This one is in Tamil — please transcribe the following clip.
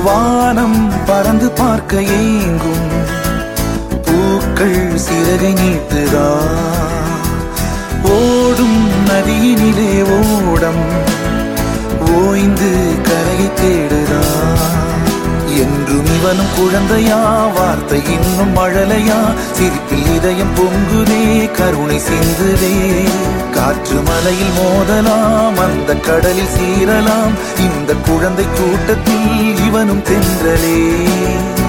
வானம் பறந்து பார்க்க ஏங்கும் பூக்கள் சிறகை நீட்டுதா ஓடும் நதியினிலே ஓடம் ஓய்ந்து கரையை தேடுதா என்றும் இவனும் குழந்தையா வார்த்தை இன்னும் மழலையா சிரிப்பில் இதயம் பொங்குதே கருணை சிந்துதே காற்று மலையில் மோதலாம் அந்த கடலில் சீரலாம் இந்த குழந்தை கூட்டத்தில் இவனும் தென்றலே